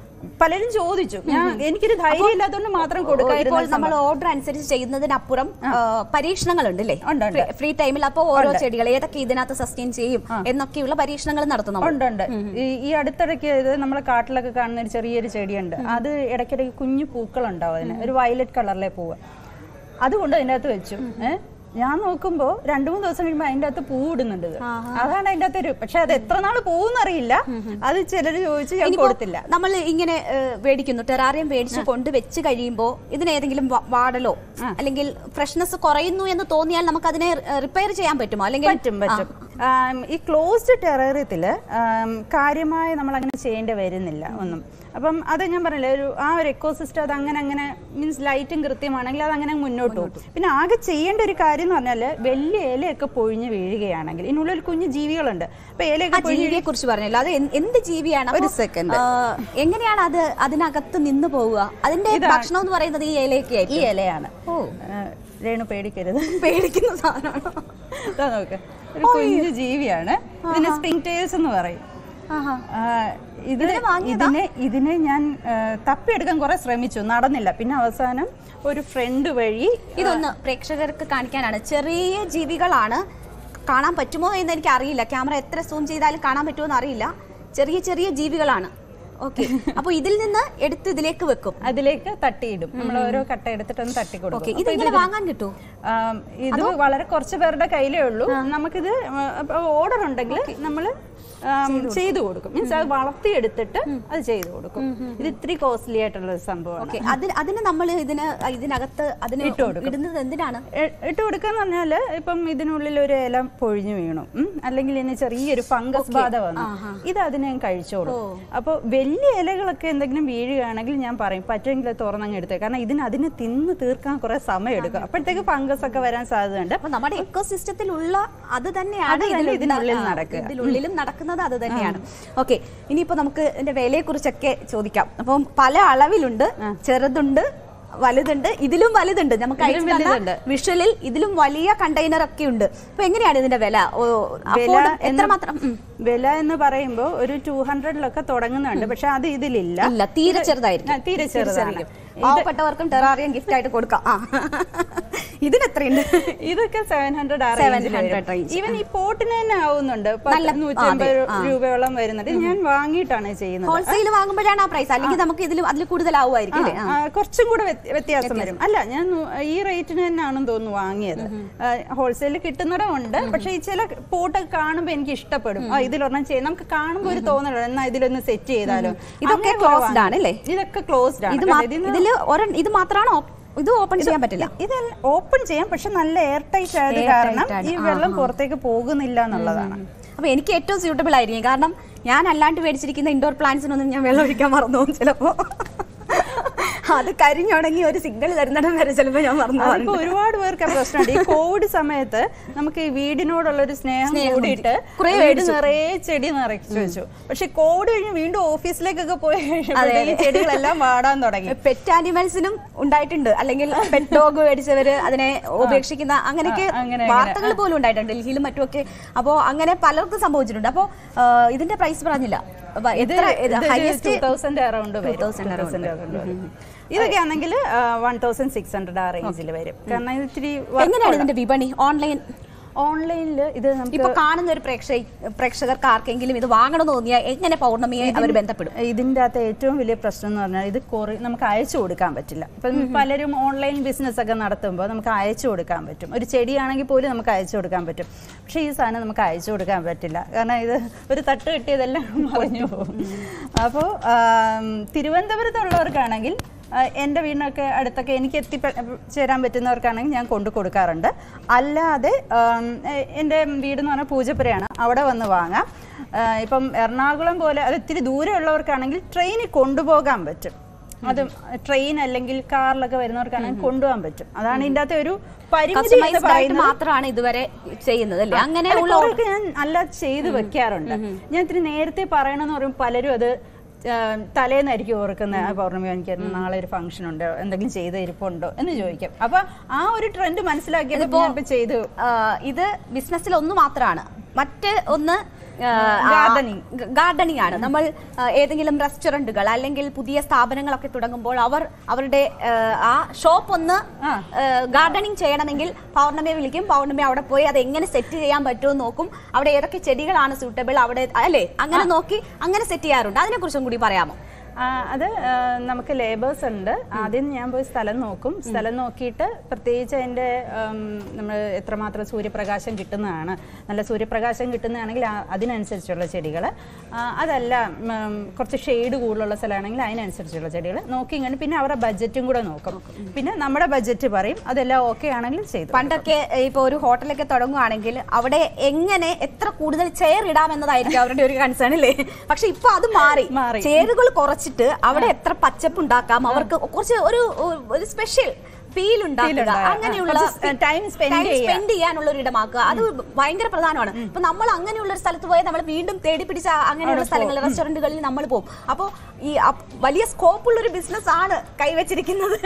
പലരും ചോദിച്ചു ഞാൻ എനിക്കൊരു ധൈര്യം ഇല്ലാത്തതുകൊണ്ട് മാത്രം കൊടുക്കാതിരുന്ന ഇപ്പോൾ നമ്മൾ ഓർഡർ അനുസരിച്ച് ചെയ്യുന്നതിനപ്പുറം ആ, പരീക്ഷണങ്ങളുണ്ട് അല്ലേ ഉണ്ട്, ഉണ്ട്. ഫ്രീ ടൈമിൽ അപ്പോൾ ഓരോ ചെടികൾ ഏതൊക്കെ ഇതിനകത്ത് സസ്റ്റെയിൻ ചെയ്യും എന്നൊക്കെയുള്ള പരീക്ഷണങ്ങൾ നടത്തുന്നു നമ്മൾ. ഉണ്ട് ഉണ്ട് ഈ ഈ അടുത്തിടയ്ക്ക് ഇത് നമ്മളെ കാട്ടിലൊക്കെ കാണുന്ന ഒരു ചെറിയൊരു ചെടിയുണ്ട് അത് ഇടയ്ക്കിടയ്ക്ക് കുഞ്ഞു പൂക്കളുണ്ടാവും അതിന് ഒരു വയലറ്റ് കളറിലെ പൂവ് അതുകൊണ്ട് അതിൻ്റെ അകത്ത് വെച്ചു ഏഹ് ഞാൻ നോക്കുമ്പോ രണ്ടു മൂന്ന് ദിവസം കഴിയുമ്പോൾ അതിൻ്റെ അകത്ത് പൂ ഇടുന്നുണ്ട് ഇത്. അതാണ് അതിൻ്റെ അകത്ത് ഒരു പക്ഷെ അത് എത്ര നാൾ പോകുന്നറിയില്ല അത് ചിലര് ചോദിച്ചു ഞാൻ ഇനിയിപ്പോ കൊടുത്തില്ല നമ്മൾ ഇങ്ങനെ ഏഹ്, മേടിക്കുന്നു ടെറാറിയം മേടിച്ച് കൊണ്ട് വെച്ച് കഴിയുമ്പോൾ ഇതിന് ഏതെങ്കിലും വ- വാടലോ അല്ലെങ്കിൽ ഫ്രഷ്നെസ് കുറയുന്നു എന്ന് തോന്നിയാൽ നമുക്ക് അതിനെ റിപ്പയർ ചെയ്യാൻ പറ്റുമോ അല്ലെങ്കിൽ പറ്റും പറ്റും ആം, ഈ ക്ലോസ്ഡ് ടെറേറിയത്തില് കാര്യമായി നമ്മൾ അങ്ങനെ ചെയ്യേണ്ടി വരുന്നില്ല ഒന്നും അപ്പം അത് ഞാൻ പറഞ്ഞില്ലേ ഒരു ആ ഒരു എക്കോസിസ്റ്റം അത് അങ്ങനെ അങ്ങനെ മീൻസ് ലൈറ്റും കൃത്യമാണെങ്കിൽ അത് അങ്ങനെ മുന്നോട്ട് പോകും പിന്നെ ആകെ ചെയ്യേണ്ട ഒരു കാര്യം എന്ന് പറഞ്ഞാൽ വലിയ ഇലയൊക്കെ പൊഴിഞ്ഞ് വീഴുകയാണെങ്കിൽ ഇതിനുള്ളിൽ കുഞ്ഞു ജീവികളുണ്ട് അപ്പൊ ആ ഇലയൊക്കെ പൊഴിഞ്ഞ് ജീവിയെ കുറിച്ച് പറഞ്ഞല്ലോ അത് എന്ത് എന്ത് ജീവിയാണ് ഒരു അപ്പോ, second. ആ, എങ്ങനെയാണ് അത് അതിനകത്ത് നിന്ന് പോവുക അതിന്റെ ഭക്ഷണം എന്ന് പറയുന്നത് ഈ ഇലയൊക്കെ ഈ ആയിരിക്കും ഇലയാണ് ഓ ആ, രേണു പേടിക്കരുത് പേടിക്കുന്ന സാധനമാണോ ഇതാ നോക്ക് ഒരു കുഞ്ഞു ജീവിയാണ് ഇതിനെ സ്പ്രിംഗ് എന്ന് പറയും ആഹാ. ആ, ഇത് ഇതിനെ വാങ്ങിയതാ? ഇതിനെ ഇതിനെ ഞാൻ ആ, തപ്പിയെടുക്കാൻ കുറെ ശ്രമിച്ചു നടന്നില്ല പിന്നെ അവസാനം ഒരു ഫ്രണ്ട് വഴി ഇതൊന്ന് പ്രേക്ഷകർക്ക് കാണിക്കാനാണ് ചെറിയ ജീവികളാണ് കാണാൻ പറ്റുമോ എന്ന് എനിക്ക് അറിയില്ല ക്യാമറ എത്ര സൂം ചെയ്താലും കാണാൻ പറ്റുമോ എന്ന് അറിയില്ല ചെറിയ ചെറിയ ജീവികളാണ് ഓക്കെ അപ്പൊ ഇതിൽ നിന്ന് എടുത്ത് ഇതിലേക്ക് വെക്കും അതിലേക്ക് തട്ടിയിടും നമ്മൾ ഓരോ കട്ട എടുത്തിട്ടൊന്ന് തട്ടി ഓക്കെ കൊടുക്കും ഇത് ഇങ്ങനെ വാങ്ങാൻ കിട്ടുമോ ആം, ഇത് വളരെ കുറച്ച് പേരുടെ കയ്യിലേ ഉള്ളൂ നമുക്കിത് ഓർഡർ ഉണ്ടെങ്കിൽ നമ്മൾ ചെയ്തു കൊടുക്കും മീൻസ് അത് വളർത്തിയെടുത്തിട്ട് അത് ചെയ്തു കൊടുക്കും ഇത് ഇത്തിരി കോസ്റ്റ്ലി ആയിട്ടുള്ള ഒരു സംഭവമാണ് ഓക്കെ അതിന് അതിന് നമ്മൾ ഇതിന് ഇതിനകത്ത് അതിന് ഇട്ട് കൊടുക്കും. ഇടുന്നത് എന്തിനാണ് എ- ഇട്ട് കൊടുക്കാന്ന് പറഞ്ഞാല് ഇപ്പം ഇതിനുള്ളിൽ ഒരു ഇല പൊഴിഞ്ഞു വീണു ഉം. അല്ലെങ്കിൽ ഇനി ചെറിയൊരു ഫംഗസ് ബാധ വന്നു ഇത് അതിനെ കഴിച്ചോളൂ അപ്പൊ വലിയ ഇലകളൊക്കെ എന്തെങ്കിലും വീഴുകയാണെങ്കിൽ ഞാൻ പറയും പറ്റുമെങ്കിൽ അത് തുറന്നങ്ങ് എടുത്തേ കാരണം ഇതിന് അതിനെ തിന്ന് തീർക്കാൻ കുറെ സമയം എടുക്കും അപ്പോഴത്തേക്ക് ഫംഗസ് ഒക്കെ വരാൻ സാധ്യതയുണ്ട് അപ്പൊ നമ്മുടെ എക്കോ സിസ്റ്റത്തിലുള്ള അത് തന്നെയാണ് അത് തന്നെ ഇതിൽ ഇതിനുള്ളിൽ ആ, നടക്കുക. ഇതിനുള്ളിലും നടക്കുന്നത് അത് തന്നെയാണ് ഓക്കെ ഇനിയിപ്പോ നമുക്ക് ഇതിന്റെ വിലയെ കുറിച്ചൊക്കെ ചോദിക്കാം അപ്പം പല അളവിലുണ്ട് ചെറുതുണ്ട് വലുതുണ്ട് ഇതിലും വലുതുണ്ട് നമുക്ക് ഇതിലും അയച്ചു തന്ന വലുതുണ്ട്. വിഷ്വലിൽ ഇതിലും വലിയ കണ്ടെയ്നർ ഒക്കെ ഉണ്ട് അപ്പൊ എങ്ങനെയാണ് ഇതിന്റെ വില ഓ, വില afford- എന്ന് എത്രമാത്രം ഉം. വില എന്ന് പറയുമ്പോൾ ഒരു ടൂ ഹൺഡ്രഡിലൊക്കെ തുടങ്ങുന്നുണ്ട് പക്ഷെ അത് ഇതിലില്ല ഇല്ല തീരെ ഇത് ചെറുതായിരിക്കും ആ, തീരെ ചെറുതാണ് പാവപ്പെട്ടവർക്കും ടെറാറിയം ഗിഫ്റ്റ് ആയിട്ട് കൊടുക്കാം ആ. ഇതിന് എത്രയുണ്ട് ഇതൊക്കെ സെവൻ ഹൺഡ്രഡ് ആ 700 range. ഈവൻ ഈ പോട്ടിന് തന്നെ ആവുന്നുണ്ട് നല്ല- നൂറ്റമ്പത് അതെ, ആ. രൂപയോളം വരുന്നുണ്ട് ഇത് ഞാൻ വാങ്ങിയിട്ടാണ് ചെയ്യുന്നത് ഹോൾസെയിൽ വാങ്ങുമ്പോഴാണ് ആ പ്രൈസ് അല്ലെങ്കിൽ നമുക്ക് ഇതിലും അതിൽ കൂടുതലാവുമായിരിക്കും അല്ലേ ആ, കുറച്ചും കൂടെ വ്യത്യ- വ്യത്യാസം വരും അല്ല ഞാൻ നു- ഈ റേറ്റിന് തന്നെയാണെന്ന് തോന്നുന്നു വാങ്ങിയത് ഹോൾസെയിൽ കിട്ടുന്നിടം ഉണ്ട് പക്ഷെ ഈ ചില പോട്ടൊക്കെ കാണുമ്പോൾ എനിക്ക് ഇഷ്ടപ്പെടും ആ ഇതിലൊരെണ്ണം ചെയ്യാം നമുക്ക് കാണുമ്പോൾ ഒരു തോന്നലോ എന്നാ ഇതിലൊന്ന് സെറ്റ് ചെയ്താലോ ഇതൊക്കെ അങ്ങനെ closed വാങ്ങി. ആണ് അല്ലേ? ഇതൊക്കെ ക്ലോസ്ഡ് ആണ് ഇത് കാരണം മാ- ഇതിന് ഇതില് ഒരെ- ഇത് മാത്രമാണോ ഇത് ഓപ്പൺ ചെയ്യാൻ പറ്റില്ല ഇത് ഓപ്പൺ ചെയ്യാം പക്ഷെ നല്ല എയർ ടൈറ്റ് ആയത് Air കാരണം tight ആണ്. ഈ വെള്ളം പുറത്തേക്ക് പോകുന്നില്ല എന്നുള്ളതാണ് അപ്പൊ എനിക്ക് ഏറ്റവും സ്യൂട്ടബിൾ ആയിരിക്കും കാരണം ഞാൻ അല്ലാണ്ട് മേടിച്ചിരിക്കുന്ന ഇൻഡോർ പ്ലാന്റ്സിനൊന്നും ഞാൻ വെള്ളം ഒഴിക്കാൻ മറന്നു പോകും ചിലപ്പോ അത് കരിഞ്ഞുണങ്ങി ഒരു സിഗ്നൽ തരുന്നിടം വരെ ചിലപ്പോ ഞാൻ മറന്നു അതിപ്പോ പോകാറുണ്ട്. ഒരുപാട് പേർക്ക് ആ പ്രശ്നമുണ്ട് ഈ കോവിഡ് സമയത്ത് നമുക്ക് ഈ വീടിനോടുള്ള ഒരു സ്നേഹം സ്നേഹം കൂടിയിട്ട് കുറേ വീട് മേടിച്ചു. നിറയെ ചെടി നിറച്ചു വെച്ചു പക്ഷെ കോവിഡ് കഴിഞ്ഞ് വീണ്ടും ഓഫീസിലേക്കൊക്കെ പോയി അതെ, കഴിഞ്ഞപ്പോഴത്തേക്ക് അതെ. ചെടികളെല്ലാം വാടാൻ തുടങ്ങി പെറ്റ് ആനിമൽസിനും ഉണ്ടായിട്ടുണ്ട് അല്ലെങ്കിൽ പെറ്റ് ഡോഗ് മേടിച്ചവര് അതിനെ ഉപേക്ഷിക്കുന്ന അങ്ങനെയൊക്കെ ആ, അങ്ങനെ, വാർത്തകൾ പോലും ഉണ്ടായിട്ടുണ്ട് ഡൽഹിയിലും മറ്റുമൊക്കെ അപ്പോ അങ്ങനെ പലർക്കും സംഭവിച്ചിട്ടുണ്ട് അപ്പോ ആ, ഇതിന്റെ പ്രൈസ് പറഞ്ഞില്ല അപ്പൊ എത്ര highest two thousand around 2000 around. ഇതൊക്കെ ആണെങ്കിൽ വൺ തൗസൻഡ് സിക്സ് ഹൺഡ്രഡ് ആ റേഞ്ചിൽ വരും കാരണം ഇത് ഇത്തിരി എങ്ങനെയാണ് ഇതിന്റെ വിപണി ഓൺലൈൻ ഓൺലൈനിൽ ഇത് നമുക്ക് ഇപ്പൊ കാണുന്ന ഒരു പ്രേക്ഷക പ്രേക്ഷകർക്ക് ആർക്കെങ്കിലും ഇത് വാങ്ങണമെന്ന് തോന്നിയാൽ എങ്ങനെ പൗർണമിയെ അവർ ബന്ധപ്പെടും ഇതിൻ്റെ അകത്ത് ഏറ്റവും വലിയ പ്രശ്നം എന്ന് പറഞ്ഞാൽ ഇത് കൊറി നമുക്ക് അയച്ചു കൊടുക്കാൻ പറ്റില്ല ഇപ്പം പലരും ഓൺലൈൻ ബിസിനസ് ഒക്കെ നടത്തുമ്പോൾ നമുക്ക് അയച്ചു കൊടുക്കാൻ പറ്റും ഒരു ചെടിയാണെങ്കിൽ പോലും നമുക്ക് അയച്ചു കൊടുക്കാൻ പറ്റും പക്ഷേ ഈ സാധനം നമുക്ക് അയച്ചു കൊടുക്കാൻ പറ്റില്ല കാരണം ഇത് ഒരു തട്ട് കിട്ടിയതെല്ലാം മറിഞ്ഞു പോകും അപ്പോൾ തിരുവനന്തപുരത്തുള്ളവർക്കാണെങ്കിൽ ആ, എൻ്റെ വീടിനൊക്കെ അടുത്തൊക്കെ എനിക്ക് എത്തിച്ചേരാൻ പറ്റുന്നവർക്കാണെങ്കിൽ ഞാൻ കൊണ്ടു കൊടുക്കാറുണ്ട് അല്ലാതെ ആം, എ- എൻ്റെ വീട് എന്ന് പറഞ്ഞാൽ പൂജപ്പുരയാണ് അവിടെ വന്ന് വാങ്ങാം ആ, ഇപ്പം എറണാകുളം പോലെ അത് ഇത്തിരി ദൂരെയുള്ളവർക്കാണെങ്കിൽ ട്രെയിനിൽ കൊണ്ടുപോകാൻ പറ്റും അത് ട്രെയിൻ അല്ലെങ്കിൽ കാറിലൊക്കെ വരുന്നവർക്കാണെങ്കിൽ കൊണ്ടുപോകാൻ പറ്റും അതാണ് ഇതിൻ്റെ അകത്തെ ഒരു പരിമിതി എന്ന് കസ്റ്റമൈസ്ഡ് ആയിട്ട് പറയുന്നത് മാത്രമാണ് ഇതുവരെ ചെയ്യുന്നത് അല്ലേ അങ്ങനെ അല്ല, ഉള്ള കുറെയൊക്കെ ഞാൻ അല്ലാതെ ചെയ്ത് വെക്കാറുണ്ട് ഞാൻ ഇത്തിരി നേരത്തെ പറയണമെന്ന് പറയുമ്പോൾ പലരും അത് ആ, തലേന്നായിരിക്കും ഓർക്കുന്ന ആ, പൗർണമി എനിക്ക് നാളെ ഒരു ഫംഗ്ഷൻ ഉണ്ട് എന്തെങ്കിലും ചെയ്ത് ഇരിപ്പുണ്ടോ എന്ന് ചോദിക്കും അപ്പൊ ആ ഒരു ട്രെൻഡ് മനസ്സിലാക്കിയപ്പോ ഞാൻ ഇപ്പൊ ചെയ്തു ആ, ഇത് ബിസിനസ്സിൽ ഒന്ന് മാത്രമാണ് മറ്റ് ഒന്ന് Gardening. ഗാർഡനിങ് ആണ് നമ്മൾ ആ, ഏതെങ്കിലും റെസ്റ്റോറന്റുകൾ അല്ലെങ്കിൽ പുതിയ സ്ഥാപനങ്ങളൊക്കെ തുടങ്ങുമ്പോൾ അവർ അവരുടെ ആ, ആ ഷോപ്പ് ഒന്ന് ആ. ഗാർഡനിങ് ചെയ്യണമെങ്കിൽ പൗർണമിയെ വിളിക്കും പൗർണമി അവിടെ പോയി അത് എങ്ങനെ സെറ്റ് ചെയ്യാൻ പറ്റുമെന്ന് നോക്കും അവിടെ ഏതൊക്കെ ചെടികളാണ് സൂട്ടബിൾ അവിടെ അല്ലേ അങ്ങനെ നോക്കി അങ്ങനെ സെറ്റ് ചെയ്യാറുണ്ട് അതിനെ കുറിച്ചും കൂടി പറയാമോ ആ, അത് ആ, നമുക്ക് ലേബേഴ്സ് ഉണ്ട് ആദ്യം ഞാൻ പോയി സ്ഥലം നോക്കും സ്ഥലം നോക്കിയിട്ട് പ്രത്യേകിച്ച് അതിൻ്റെ നമ്മൾ എത്രമാത്രം സൂര്യപ്രകാശം കിട്ടുന്നതാണ് നല്ല സൂര്യപ്രകാശം കിട്ടുന്നതാണെങ്കിൽ ആ- അതിനനുസരിച്ചുള്ള ചെടികൾ അതല്ല ഉം, കുറച്ച് ഷെയ്ഡ് കൂടുതലുള്ള സ്ഥലമാണെങ്കിൽ അതിനനുസരിച്ചുള്ള ചെടികൾ നോക്കി ഇങ്ങനെ പിന്നെ അവരുടെ ബഡ്ജറ്റും കൂടെ നോക്കും പിന്നെ നമ്മുടെ ബഡ്ജറ്റ് പറയും അതെല്ലാം ഓക്കെ ആണെങ്കിൽ ചെയ്തു പണ്ടൊക്കെ ഇപ്പൊ ഒരു ഹോട്ടലൊക്കെ തുടങ്ങുവാണെങ്കിൽ അവിടെ എങ്ങനെ എത്ര കൂടുതൽ ചെയർ ഇടാം എന്നതായിരിക്കും അവരുടെ ഒരു കൺസേൺ അല്ലേ പക്ഷെ ഇപ്പൊ അത് മാറി മാറി. ചെയറുകൾ കുറച്ചിട്ട് അവിടെ എത്ര പച്ചപ്പ് ഉണ്ടാക്കാം അവർക്ക് കുറച്ച് ഒരു ഒരു സ്പെഷ്യൽ ഫീൽ ഉണ്ടാക്കുക ഉണ്ടാക്കുക. അങ്ങനെയുള്ള കുറച്ച് time spend ചെയ്യുക. സ്പെൻഡ് ചെയ്യാനുള്ള ഒരു ഇടമാക്കുക അത് ഭയങ്കര പ്രധാനമാണ് ഇപ്പൊ നമ്മൾ അങ്ങനെയുള്ള ഒരു സ്ഥലത്ത് പോയാൽ നമ്മൾ വീണ്ടും തേടി പിടിച്ച അങ്ങനെയുള്ള സ്ഥലങ്ങളിൽ റെസ്റ്റോറന്റുകളിൽ നമ്മൾ പോകും അപ്പോൾ ഈ അപ്- വലിയ സ്കോപ്പ് ഉള്ള ഒരു ബിസിനസ് ആണ് കൈവച്ചിരിക്കുന്നത്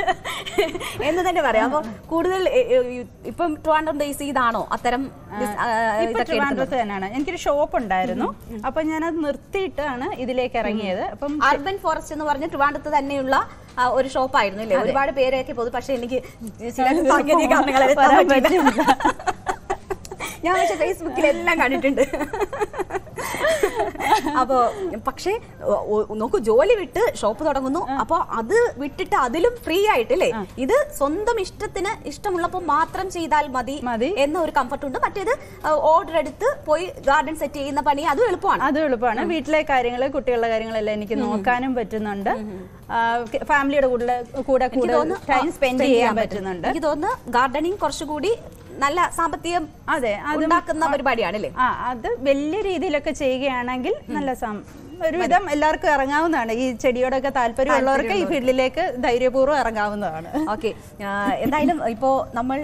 എന്ന് തന്നെ പറയാം അപ്പോൾ കൂടുതൽ എ, എ, ഈ- ഇപ്പം ട്രിവാൻഡ്രം ബേസ് ചെയ്താണോ അത്തരം ബിസ്- ആ, ഇപ്പൊ ഇതൊക്കെ എടുക്കുന്നത്? ട്രിവാൻഡ്രത്ത് തന്നെയാണ് എനിക്കൊരു ഷോപ്പ് ഉണ്ടായിരുന്നു അപ്പൊ ഞാനത് നിർത്തിയിട്ടാണ് ഇതിലേക്ക് ഇറങ്ങിയത് അപ്പം അർബൻ ഫോറസ്റ്റ് എന്ന് പറഞ്ഞ ട്രിവാൻഡ്രത്ത് തന്നെയുള്ള ആ, ഒരു ഷോപ്പായിരുന്നു അല്ലേ ഒരുപാട് പേരെയൊക്കെ പോകും പക്ഷെ എനിക്ക് ചില സാങ്കേതിക കാരണങ്ങളാൽ എത്താൻ വരാൻ പറ്റിയില്ല. ഞാൻ പക്ഷെ ഫേസ്ബുക്കിൽ എല്ലാം കണ്ടിട്ടുണ്ട് അപ്പോ പക്ഷേ ഒ- ഒ- നോക്കൂ ജോലി വിട്ട് ഷോപ്പ് തുടങ്ങുന്നു അപ്പൊ അത് വിട്ടിട്ട് അതിലും ഫ്രീ ആയിട്ട് അല്ലേ ഇത് സ്വന്തം ഇഷ്ടത്തിന് ഇഷ്ടമുള്ളപ്പോൾ മാത്രം ചെയ്താൽ മതി മതി. എന്ന ഒരു കംഫർട്ട് ഉണ്ട് മറ്റേത് ഓർഡർ എടുത്ത് പോയി ഗാർഡൻ സെറ്റ് ചെയ്യുന്ന പണി അതും എളുപ്പമാണ് അത് എളുപ്പമാണ് വീട്ടിലെ കാര്യങ്ങൾ കുട്ടികളുടെ കാര്യങ്ങളെല്ലാം എനിക്ക് നോക്കാനും പറ്റുന്നുണ്ട് ഫാമിലിയുടെ കൂടെ കൂടെ എനിക്ക് കൂടെ തോന്നുന്നു ടൈം ആ, സ്പെൻഡ് ചെയ്യാൻ പറ്റുന്നുണ്ട് എനിക്ക് തോന്നുന്നു ഗാർഡനിങ് കുറച്ചുകൂടി നല്ല സാമ്പത്തികം അതെ അത് ഉണ്ടാക്കുന്ന പരിപാടിയാണ് അല്ലേ ആ അത് വലിയ രീതിയിലൊക്കെ ചെയ്യുകയാണെങ്കിൽ നല്ല സം- ഒരുവിധം എല്ലാവർക്കും ഇറങ്ങാവുന്നതാണ് ഈ ചെടിയോടൊക്കെ താല്പര്യമുള്ളവർക്ക് ഈ ഫീൽഡിലേക്ക് ധൈര്യപൂർവ്വം ഇറങ്ങാവുന്നതാണ് ഓക്കെ എന്തായാലും ഇപ്പോ നമ്മൾ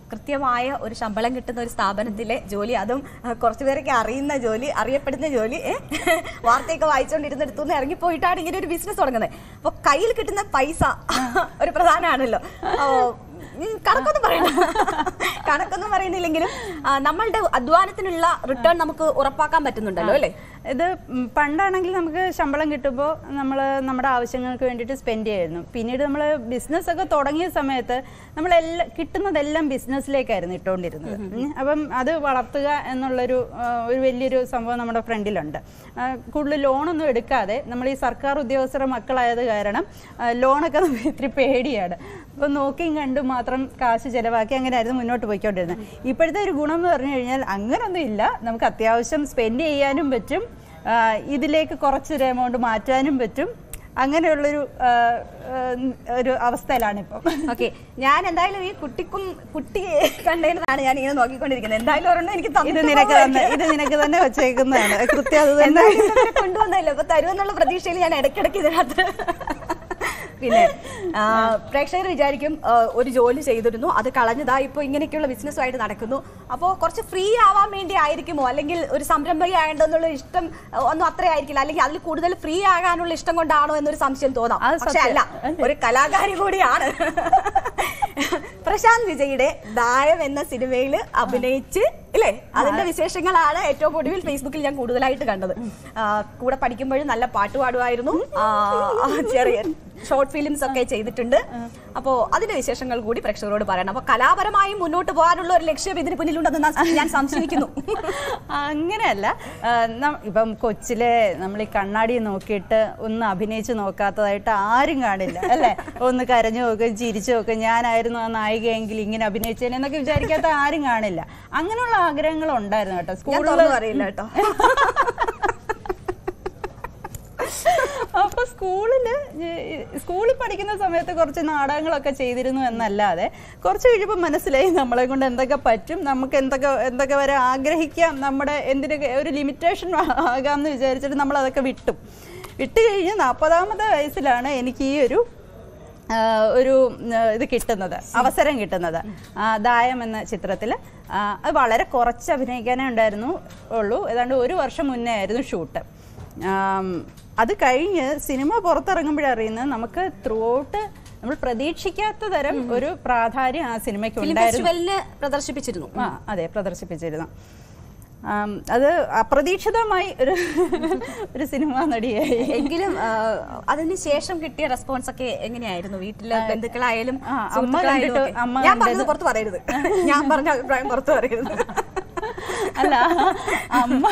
കൃത്യമായ ഒരു ശമ്പളം കിട്ടുന്ന ഒരു സ്ഥാപനത്തിലെ ജോലി അതും ആ, കുറച്ചു പേരൊക്കെ അറിയുന്ന ജോലി അറിയപ്പെടുന്ന ജോലി ഏ? വാർത്തയൊക്കെ വായിച്ചുകൊണ്ടിരുന്നെടുത്തു നിന്ന് ഇറങ്ങിപ്പോയിട്ടാണ് ഇങ്ങനെ ഒരു ബിസിനസ് തുടങ്ങുന്നത് അപ്പൊ കയ്യിൽ കിട്ടുന്ന പൈസ ഒരു പ്രധാനമാണല്ലോ ഓ, ഉം, കണക്കൊന്നും പറയണ്ട കണക്കൊന്നും പറയുന്നില്ലെങ്കിലും ആ, നമ്മളുടെ അധ്വാനത്തിനുള്ള റിട്ടേൺ നമുക്ക് ഉറപ്പാക്കാൻ പറ്റുന്നുണ്ടല്ലോ അല്ലേ ഇത് ഉം പണ്ടാണെങ്കിൽ നമുക്ക് ശമ്പളം കിട്ടുമ്പോൾ നമ്മൾ നമ്മുടെ ആവശ്യങ്ങൾക്ക് വേണ്ടിയിട്ട് സ്പെൻഡ് ചെയ്യായിരുന്നു പിന്നീട് നമ്മൾ ബിസിനസ് ഒക്കെ തുടങ്ങിയ സമയത്ത് നമ്മളെല്ലാം കിട്ടുന്നതെല്ലാം ബിസിനസ്സിലേക്കായിരുന്നു ഇട്ടുകൊണ്ടിരുന്നത് ഉം. അപ്പം അത് വളർത്തുക എന്നുള്ളൊരു ആ, ഒരു വലിയൊരു സംഭവം നമ്മുടെ ഫ്രണ്ടിലുണ്ട് ആ, കൂടുതൽ ലോണൊന്നും എടുക്കാതെ നമ്മൾ ഈ സർക്കാർ ഉദ്യോഗസ്ഥരുടെ മക്കളായത് കാരണം ആ, ലോണൊക്കെ നമുക്ക് ഇത്തിരി പേടിയാണ് അപ്പം നോക്കിയും കണ്ടും മാത്രം കാശ് ചിലവാക്കി അങ്ങനെയായിരുന്നു മുന്നോട്ട് പോയിക്കൊണ്ടിരുന്നത് ഇപ്പോഴത്തെ ഒരു ഗുണം എന്ന് പറഞ്ഞു കഴിഞ്ഞാൽ അങ്ങനൊന്നും ഇല്ല നമുക്ക് അത്യാവശ്യം സ്പെൻഡ് ചെയ്യാനും പറ്റും ആ, ഇതിലേക്ക് കുറച്ചൊരു എമൗണ്ട് മാറ്റാനും പറ്റും അങ്ങനെയുള്ളൊരു ആ, ആ, ഒരു അവസ്ഥയിലാണ് ഇപ്പം ഓക്കെ ഞാൻ എന്തായാലും ഈ കുട്ടിക്കും കുട്ടി കണ്ടെയ്നറാണ് ഞാൻ ഇങ്ങനെ നോക്കിക്കൊണ്ടിരിക്കുന്നത് എന്തായാലും ഒരെണ്ണം എനിക്ക് ഇത് തന്നിട്ട് നിനക്ക് തന്നെ പോകാൻ ഇത് നിനക്ക് തന്നെ വെച്ചേക്കുന്നതാണ് കൃത്യം അത് തന്നെ എന്തായാലും ഇതുവരെ കൊണ്ടുവന്നല്ലോ അപ്പൊ തരുമെന്നുള്ള പ്രതീക്ഷയിൽ ഞാൻ ഇടയ്ക്കിടയ്ക്ക് ഇതിനകത്ത് പിന്നെ ആ, പ്രേക്ഷകർ വിചാരിക്കും ആ, ഒരു ജോലി ചെയ്തിരുന്നു അത് കളഞ്ഞതാ ഇപ്പൊ ഇങ്ങനെയൊക്കെയുള്ള ബിസിനസ്സുമായിട്ട് നടക്കുന്നു അപ്പോൾ കുറച്ച് ഫ്രീ ആവാൻ വേണ്ടി ആയിരിക്കുമോ അല്ലെങ്കിൽ ഒരു സംരംഭക ആയതെന്നുള്ള ഇഷ്ടം ആ, ഒന്നും അത്ര ആയിരിക്കില്ല അല്ലെങ്കിൽ അതിൽ കൂടുതൽ ഫ്രീ ആകാനുള്ള ഇഷ്ടം കൊണ്ടാണോ എന്നൊരു സംശയം തോന്നാം അത് പക്ഷെ അല്ല ഒരു കലാകാരി കൂടിയാണ് പ്രശാന്ത് വിജയുടെ ദായം എന്ന സിനിമയിൽ അഭിനയിച്ച് ഇല്ലേ അതിന്റെ വിശേഷങ്ങളാണ് ഏറ്റവും ഒടുവിൽ ഫേസ്ബുക്കിൽ ഞാൻ കൂടുതലായിട്ട് കണ്ടത് ആ, കൂടെ പഠിക്കുമ്പോഴും നല്ല പാട്ട് പാടുമായിരുന്നു ആ, ചെറിയ ഷോർട്ട് ഫിലിംസ് ഒക്കെ ചെയ്തിട്ടുണ്ട് അപ്പോ അതിന്റെ വിശേഷങ്ങൾ കൂടി പ്രേക്ഷകരോട് പറയണം അപ്പൊ കലാപരമായി മുന്നോട്ട് പോകാനുള്ള ഒരു ലക്ഷ്യം ഇതിന് പിന്നിലുണ്ടെന്ന് ഞാൻ- ഞാൻ സംശയിക്കുന്നു അങ്ങനെയല്ല ആ, നം- ഇപ്പം കൊച്ചിലെ നമ്മൾ ഈ കണ്ണാടി നോക്കിയിട്ട് ഒന്ന് അഭിനയിച്ച് നോക്കാത്തതായിട്ട് ആരും കാണില്ല അല്ലെ ഒന്ന് കരഞ്ഞു നോക്കും ചിരിച്ചു നോക്കും ഞാനായിരുന്നു ആ നായികയെങ്കിൽ ഇങ്ങനെ അഭിനയിച്ചേനെ എന്നൊക്കെ വിചാരിക്കാത്ത ആരും കാണില്ല അങ്ങനെയുള്ള ആഗ്രഹങ്ങൾ ഉണ്ടായിരുന്നു കേട്ടോ ഞാൻ സ്കൂളിൽ തുറന്നു അറിയില്ല കേട്ടോ അപ്പൊ സ്കൂളില് ഈ- സ്കൂളിൽ പഠിക്കുന്ന സമയത്ത് കുറച്ച് നാടകങ്ങളൊക്കെ ചെയ്തിരുന്നു എന്നല്ലാതെ കുറച്ച് കഴിയുമ്പോൾ മനസ്സിലായി നമ്മളെ കൊണ്ട് എന്തൊക്കെ പറ്റും നമുക്ക് എന്തൊക്കെ എന്തൊക്കെ വരെ ആഗ്രഹിക്കാം നമ്മുടെ എന്തിനൊക്കെ ഒരു ലിമിറ്റേഷൻ ആകാം എന്ന് വിചാരിച്ചിട്ട് നമ്മൾ അതൊക്കെ വിട്ടു വിട്ട് കഴിഞ്ഞ് നാൽപ്പതാമത്തെ വയസ്സിലാണ് എനിക്ക് ഈ ഒരു ആ, ഒരു ഉം, ഇത് കിട്ടുന്നത് അവസരം കിട്ടുന്നത് ആ, ദായം എന്ന ചിത്രത്തിൽ അത് വളരെ കുറച്ച് അഭിനയിക്കാനേ ഉണ്ടായിരുന്നു ഉള്ളൂ ഏതാണ്ട് ഒരു വർഷം മുന്നേ ആയിരുന്നു ഷൂട്ട് ആം, അത് കഴിഞ്ഞ് സിനിമ പുറത്തിറങ്ങുമ്പോഴറിയുന്നത് നമുക്ക് ത്രൂ ഔട്ട് നമ്മൾ പ്രതീക്ഷിക്കാത്ത തരം ഒരു പ്രാധാന്യം ആ സിനിമയ്ക്ക് ഫിലിം ഉണ്ടായിരുന്നു ഫെസ്റ്റിവലിന് പ്രദർശിപ്പിച്ചിരുന്നു ആ അതെ പ്രദർശിപ്പിച്ചിരുന്നു ആം, അത് അപ്രതീക്ഷിതമായി ഒരു ഒരു സിനിമാ നടിയായി എങ്കിലും ആ, അതിന് ശേഷം കിട്ടിയ റെസ്പോൺസ് ഒക്കെ എങ്ങനെയായിരുന്നു വീട്ടിലെ ബന്ധുക്കളായാലും ആ, അമ്മ സുഹൃത്തുക്കളായാലും കണ്ടിട്ട് ഒക്കെ? അമ്മ ഞാൻ കണ്ടത് പറഞ്ഞത് പുറത്ത് പറയരുത് ഞാൻ പറഞ്ഞ അഭിപ്രായം പുറത്ത് പറയരുത് അല്ല അമ്മ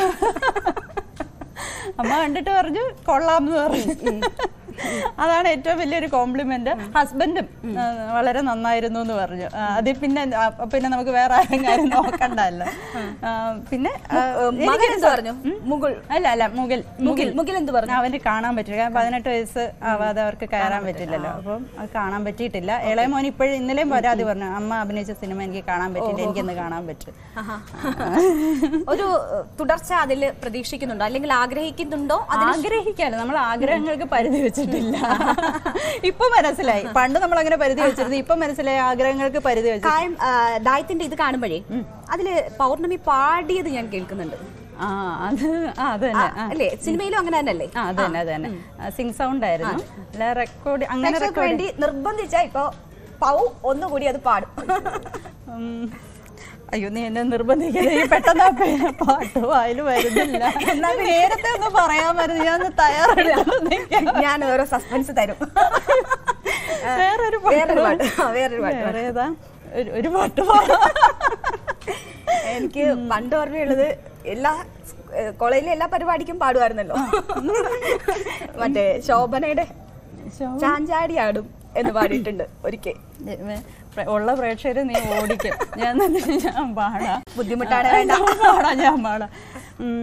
അമ്മ കണ്ടിട്ട് പറഞ്ഞു കൊള്ളാം എന്ന് പറഞ്ഞു അതാണ് ഏറ്റവും വലിയൊരു കോംപ്ലിമെന്റ് ഹസ്ബൻഡും ആ, വളരെ നന്നായിരുന്നു എന്ന് പറഞ്ഞു ആ, അതിൽ പിന്നെ ആ, പിന്നെ നമുക്ക് വേറെ ആരും കാര്യം നോക്കണ്ടല്ലോ ആ, പിന്നെ ആ, മകൻ എനിക്ക് എന്ത് പറഞ്ഞു മുകുൾ അല്ല അല്ല മുകിൽ മുകിൽ മുകിൽ എന്ത് പറഞ്ഞു അവന് കാണാൻ പറ്റില്ല കാരണം പതിനെട്ട് വയസ്സ് ആവാതെ അവർക്ക് കയറാൻ പറ്റില്ലല്ലോ അപ്പം അത് കാണാൻ പറ്റിയിട്ടില്ല ഇളയ മോൻ ഇപ്പോഴും ഇന്നലെയും പരാതി പറഞ്ഞു അമ്മ അഭിനയിച്ച സിനിമ എനിക്ക് കാണാൻ പറ്റില്ല എനിക്കിന്ന് കാണാൻ പറ്റും ആഹാ. ഒരു ഏഹ്, തുടർച്ച അതിൽ പ്രതീക്ഷിക്കുന്നുണ്ടോ അല്ലെങ്കിൽ ആഗ്രഹിക്കുന്നുണ്ടോ അതിന് ആഗ്രഹിക്കാല്ലോ നമ്മൾ ആഗ്രഹങ്ങൾക്ക് പരിധി വെച്ചിട്ടില്ല ഇപ്പൊ മനസ്സിലായി പണ്ട് നമ്മൾ അങ്ങനെ പരിധി വെച്ചിരുന്നു ഇപ്പൊ മനസ്സിലായി ആഗ്രഹങ്ങൾക്ക് പരിധി വെച്ചു കായം ആ, ദായത്തിന്റെ ഇത് കാണുമ്പോഴേ അതില് പൗർണമി പാടിയത് ഞാൻ കേൾക്കുന്നുണ്ട് ആ അത് ആ അത് ആ, തന്നെ ആ. അല്ലേ സിനിമയിലും അങ്ങനെ തന്നെയല്ലേ ആ അത് തന്നെ അത് തന്നെ സിംഗ് സൗണ്ട് ആയിരുന്നു അല്ല റെക്കോർഡ് അങ്ങനെ പ്രേക്ഷകർക്ക് റെക്കോർഡ് വേണ്ടി നിർബന്ധിച്ച ഇപ്പൊ പൗ ഒന്നുകൂടി അത് പാടും ഉം. അയ്യോ നീ എന്നെ നിർബന്ധിക്കരുത് ഈ പെട്ടെന്ന് ആ പേ- പാട്ട് വായിൽ വരുന്നില്ല എന്നാ നേരത്തെ ഒന്ന് പറയാൻ വരുന്നത് ഞാൻ ഒന്ന് തയ്യാറെടുത്തു ഞാൻ ഓരോ സസ്പെൻസ് തരും വേറൊരു വേറൊരു പാട്ട് ആ, വേറൊരു പാട്ട് വേറെ ഏതാ ഒരു- ഒരു പാട്ട് പാടാം. എനിക്ക് പണ്ട് ഓർമ്മയുള്ളത് എല്ലാ ഏഹ്, കോളേജിലെ എല്ലാ പരിപാടിക്കും പാടുമായിരുന്നല്ലോ മറ്റേ ശോഭനയുടെ ശോ- ചാഞ്ചാടിയാടും എന്ന് പാടിയിട്ടുണ്ട് ഒരിക്കൽ പ്ര- ഉള്ള പ്രേക്ഷകരെ നീ ഓടിക്കും ഞാൻ എന്നിട്ട് ഞാൻ പാടാം ബുദ്ധിമുട്ടാണ് ആ, വേണ്ട. ഞാൻ പാടാം ഞാൻ പാടാം ഉം.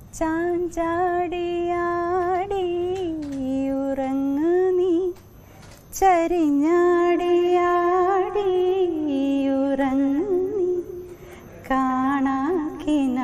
ചാഞ്ചാടിയാടി ഉറങ്ങു നീ ചരിഞ്ഞാടിയാടി ഉറങ്ങു നീ കാണാക്കിന